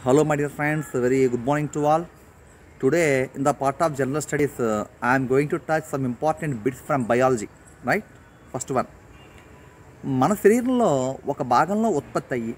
Hello, my dear friends. Very good morning to all. Today, in the part of general studies, uh, I am going to touch some important bits from biology. Right? First one. మన శరీరంలో ఒక భాగంలో ఉత్పత్తి అయ్యి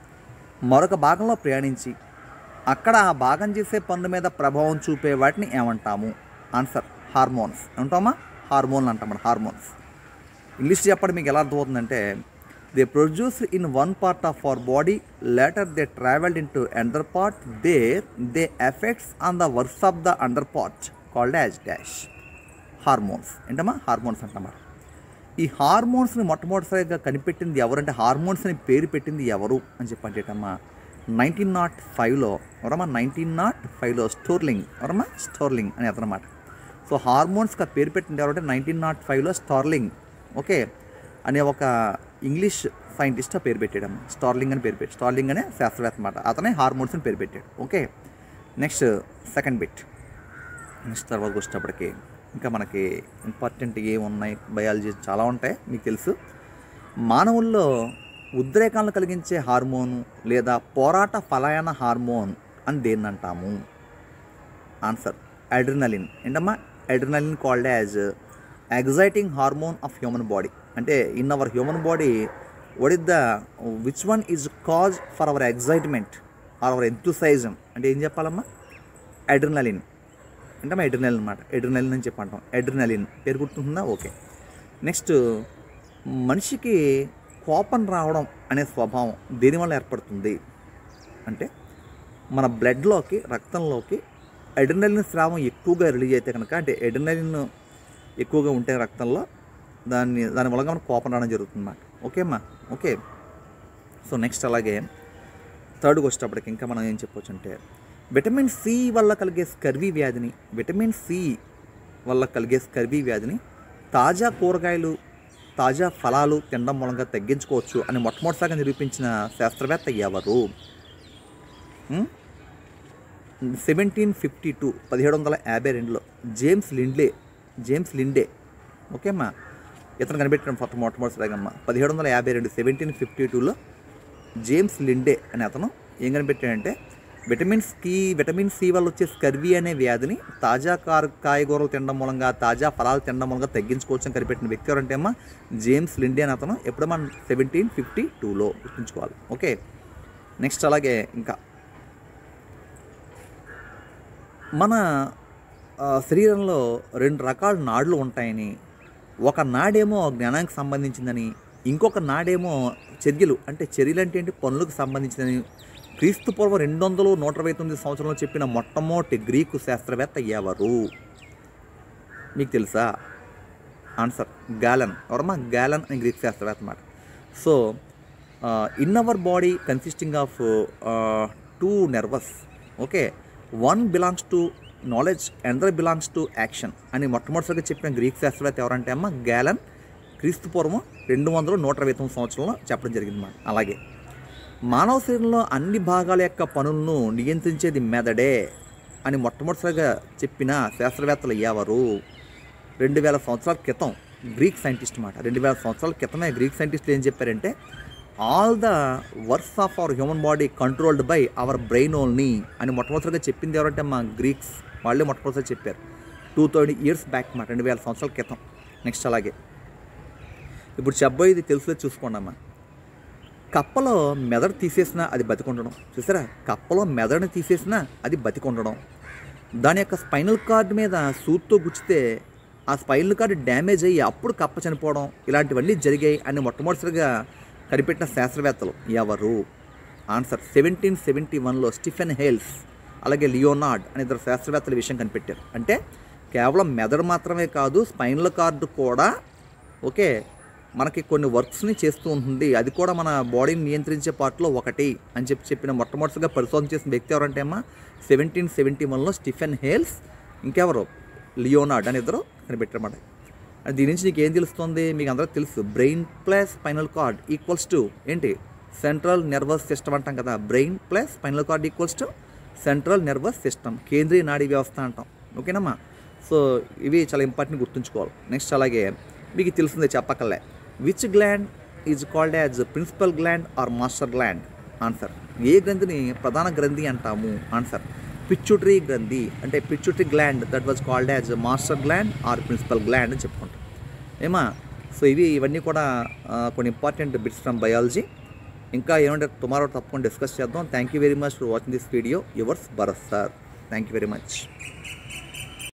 మరొక భాగంలో ప్రయాణించి అక్కడ ఆ భాగం చేసే పనుల మీద ప్రభావం చూపే వాటిని ఏమంటాము ఆన్సర్ హార్మోన్స్ ఏమంటామా హార్మోన్లు అంటాం మన హార్మోన్స్ ఇంగ్లీష్ చెప్పడం మీకు ఎలా అర్థమవుతుందంటే they produce in one part of our body later they travelled in to under part there they effects on the works of the under part called as dash hormones ఏంటమ్మా hormones అంటమాట ఈ హార్మోన్స్ని మొట్టమొదటిసారిగా కనిపెట్టింది ఎవరంటే హార్మోన్స్ అని పేరు పెట్టింది ఎవరు అని చెప్పంటేటమ్మా నైన్టీన్ నాట్ ఫైవ్లో ఎవరమ్మా నైన్టీన్ నాట్ ఫైవ్లో స్టోర్లింగ్ ఎవరమ్మా స్టోర్లింగ్ అని అతనమాట సో హార్మోన్స్కి ఆ పేరు పెట్టింది ఎవరంటే నైన్టీన్ నాట్ ఫైవ్లో స్టార్లింగ్ ఓకే అనే ఒక ఇంగ్లీష్ సైంటిస్ట్ ఆ పేరు పెట్టాడమ్మా స్టార్లింగ్ అని పేరు పెట్టి స్టార్లింగ్ అనే శాస్త్రవేత్త అన్నమాట అతనే హార్మోన్స్ అని పేరు పెట్టాడు okay next second bit next తర్వాత వచ్చేటప్పటికి ఇంకా మనకి ఇంపార్టెంట్ ఏమున్నాయి బయాలజీ చాలా ఉంటాయి మీకు తెలుసు మానవుల్లో ఉద్రేకాలను కలిగించే హార్మోను లేదా పోరాట ఫలాయన హార్మోన్ అని దేన్ని అంటాము ఆన్సర్ అడ్రినలిన్ ఏంటమ్మా adrenaline called as exciting hormone of human body అంటే in our human body what is the which one is cause for our excitement or our enthusiasm అంటే ఏం చెప్పాలమ్మా అడ్రినలిన్ అంటే మా ఎడ్రినలిన్ అనమాట ఎడ్రినలిన్ అని చెప్పి అంటాం ఎడ్రినలిన్ పేరు గుర్తుంటుందా ఓకే నెక్స్ట్ మనిషికి కోపం రావడం అనే స్వభావం దేనివల్ల ఏర్పడుతుంది అంటే మన బ్లడ్లోకి రక్తంలోకి ఎడ్రినలిన్ స్రావం ఎక్కువగా రిలీజ్ అయితే కనుక అంటే ఎడ్రినలిన్ ఎక్కువగా ఉంటే రక్తంలో దాన్ని దాని మూలంగా మనకు కోపం రావడం జరుగుతుంది అన్నమాట ఓకే అమ్మా ఓకే సో నెక్స్ట్ అలాగే థర్డ్కి వచ్చేటప్పటికి ఇంకా మనం ఏం చెప్పొచ్చు అంటే విటమిన్ సి వల్ల కలిగే స్కర్వీ వ్యాధిని విటమిన్ సి వల్ల కలిగే స్కర్వీ వ్యాధిని తాజా కూరగాయలు తాజా ఫలాలు తినడం మూలంగా తగ్గించుకోవచ్చు అని మొట్టమొదటిసారిగా నిరూపించిన శాస్త్రవేత్త ఎవరు సెవెంటీన్ ఫిఫ్టీ టూ పదిహేడు వందల యాభై రెండులో James Lindley James Linde okay అమ్మా ఇతను కనిపెట్టడం ఫస్ట్ మొట్టమొదటిసారిగా అమ్మ పదిహేడు వందల యాభై రెండు సెవెంటీన్ ఫిఫ్టీ టూలో జేమ్స్ లిండే అనే అతను ఏం కనిపెట్టాడంటే విటమిన్ సి విటమిన్ సి వల్ల వచ్చే స్కర్వీ అనే వ్యాధిని తాజా కార కాయగూరలు తినడం మూలంగా తాజా ఫలాలు తినడం మూలంగా తగ్గించుకోవచ్చు అని కనిపెట్టిన వ్యక్తి ఎవరంటే అమ్మా జేమ్స్ లిండే అని అతను ఎప్పుడు మనం సెవెంటీన్ ఫిఫ్టీ టూలో గుర్తుంచుకోవాలి ఓకే నెక్స్ట్ అలాగే ఇంకా మన ఆ, శరీరంలో రెండు రకాల నాడులు ఉంటాయని ఒక నాడేమో జ్ఞానానికి సంబంధించిందని ఇంకొక నాడేమో చర్యలు అంటే చర్యలు అంటే ఏంటి పనులకు సంబంధించిందని క్రీస్తు పూర్వం రెండు వందలు నూట ఇరవై తొమ్మిది సంవత్సరంలో చెప్పిన మొట్టమొదటి గ్రీకు శాస్త్రవేత్త ఎవరు మీకు తెలుసా ఆన్సర్ గ్యాలన్ ఎవరమ్మా గ్యాలన్ అని గ్రీక్ శాస్త్రవేత్త అన్నమాట so in our body consisting of two nervous okay one belongs to knowledge under belongs to action అని మొట్టమొదటిసారిగా చెప్పిన గ్రీక్ శాస్త్రవేత్త ఎవరంటే అమ్మ గ్యాలన్ క్రీస్తు పూర్వం రెండు వందలు నూట ఇరవై తొమ్మిది సంవత్సరంలో చెప్పడం జరిగింది అన్నమాట అలాగే మానవ శరీరంలో అన్ని భాగాల యొక్క పనులను నియంత్రించేది మెదడే అని మొట్టమొదటిసారిగా చెప్పిన శాస్త్రవేత్తలు ఎవరు రెండు వేల సంవత్సరాల క్రితం గ్రీక్ సైంటిస్ట్ మాట రెండు వేల సంవత్సరాల క్రితమే గ్రీక్ సైంటిస్టులు ఏం చెప్పారంటే all the works of our human body controlled by our brain only అని మొట్టమొదటిగా చెప్పింది ఎవరంటే మా గ్రీక్స్ వాళ్ళే మొట్టమొదటిసారి చెప్పారు టూ థర్టీ ఇయర్స్ బ్యాక్ మాట రెండు వేల సంవత్సరాల క్రితం నెక్స్ట్ అలాగే ఇప్పుడు చెప్పబోయేది తెలుసులో చూసుకోండి అమ్మా కప్పలో మెదడు తీసేసినా అది బతికుండడం చూసారా కప్పలో మెదడుని తీసేసినా అది బతికుండడం దాని యొక్క స్పైనల్ కార్డ్ మీద సూత్తో గుచ్చితే ఆ స్పైనల్ కార్డ్ డ్యామేజ్ అయ్యి అప్పుడు కప్ప చనిపోవడం ఇలాంటివన్నీ జరిగాయి అని మొట్టమొదటిసారిగా కనిపెట్టిన శాస్త్రవేత్తలు ఎవరు ఆన్సర్ సెవెంటీన్ సెవెంటీ వన్లో స్టిఫెన్ హేల్స్ అలాగే లియోనార్డ్ అనే ఇద్దరు శాస్త్రవేత్తల విషయం కనిపెట్టారు అంటే కేవలం మెదడు మాత్రమే కాదు స్పైనల్ కార్డు కూడా ఓకే మనకి కొన్ని వర్క్స్ని చేస్తూ ఉంటుంది అది కూడా మన బాడీని నియంత్రించే పార్ట్లో ఒకటి అని చెప్పి చెప్పిన మొట్టమొదటిగా పరిశోధన చేసిన వ్యక్తి ఎవరంటే అమ్మా సెవెంటీన్ సెవెంటీ వన్లో స్టిఫెన్ హేల్స్ ఇంకెవరు లియోనార్డ్ అని ఇద్దరు కనిపెట్టారన్నమాట అది దీని నుంచి నీకు ఏం తెలుస్తుంది మీకు అందరూ తెలుసు brain plus spinal cord equals to ఏంటి సెంట్రల్ నెర్వస్ సిస్టమ్ అంటాం కదా brain plus spinal cord equals to central nervous system కేంద్రీయ నాడీ వ్యవస్థ అంటాం ఓకేనమ్మా సో ఇవి చాలా ఇంపార్టెంట్ గుర్తుంచుకోవాలి నెక్స్ట్ అలాగే మీకు తెలిసిందే చెప్పక్కర్లే which gland is called as principal gland or master gland answer ఏ గ్రంథిని ప్రధాన గ్రంథి అంటాము ఆన్సర్ పిచ్చుటరీ గ్రంథి అంటే pituitary gland that was called as master gland or principal gland అని చెప్పుకుంటాం ఏమా సో ఇవి ఇవన్నీ కూడా ఆ, కొన్ని ఇంపార్టెంట్ బిట్స్ ఫ్రమ్ బయాలజీ ఇంకా ఏమంటే టుమారో తప్పకుండా డిస్కస్ చేద్దాం thank you very much for watching this video yours Bharat sir thank you very much